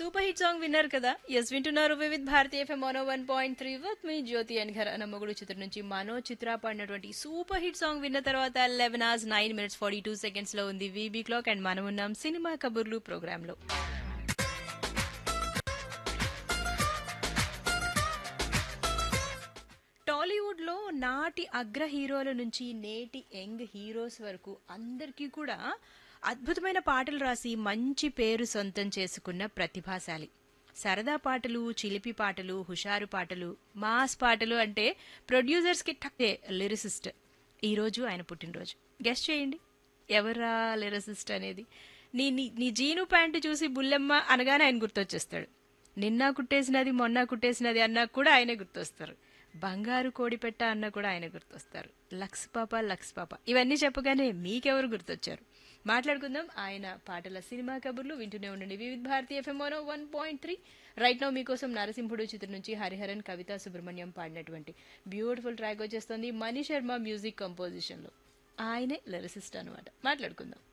super hit song విన్నారు కదా yes వింటున్నారు Vividh Bharati FM Mano one point three with me Jyothi and ఘర్ అన్న మొగుడు చిత్రం నుంచి మనో చిత్ర పాడినటువంటి సూపర్ హిట్ సాంగ్ విన్న తర్వాత eleven hours nine minutes forty two seconds లో ఉంది వీబీ క్లాక్ అండ్ మనం ఉన్నాం సినిమా కబుర్లు ప్రోగ్రామ్ లో టాలీవుడ్ లో నాటి అగ్ర హీరోల నుంచి నేటి యంగ్ హీరోస్ వరకు అందరికీ కూడా అద్భుతమైన పాటలు రాసి మంచి పేరు సొంతం చేసుకున్న ప్రతిభాశాలి సరదా పాటలు చిలిపి పాటలు హుషారు పాటలు మాస్ పాటలు అంటే ప్రొడ్యూసర్స్ కి టక్కే లిరిసిస్ట్ ఈ రోజు ఆయన పుట్టినరోజు గెస్ట్ చేయండి ఎవరా లిరిసిస్ట్ అనేది నీ నీ- నీ జీను ప్యాంటు చూసి బుల్లెమ్మ అనగానే ఆయన గుర్తొచ్చేస్తాడు నిన్న కుట్టేసినది మొన్న కుట్టేసినది అన్నా కూడా ఆయనే గుర్తొస్తారు బంగారు కోడి పెట్ట అన్న కూడా ఆయన గుర్తొస్తారు లక్స్ పాప లక్స్ పాప ఇవన్నీ చెప్పగానే మీకెవరు గుర్తొచ్చారు మాట్లాడుకుందాం ఆయన పాటల సినిమా కబుర్లు వింటూనే ఉండండి Vividh Bharati FM one point three right now మీకోసం నరసింహుడు చిత్రం నుంచి హరిహరన్ కవితా సుబ్రహ్మణ్యం పాడినటువంటి బ్యూటిఫుల్ ట్రాక్ వచ్చేస్తుంది మణి శర్మ మ్యూజిక్ కంపోజిషన్లో ఆయనే లిరిసిస్ట్ అనమాట మాట్లాడుకుందాం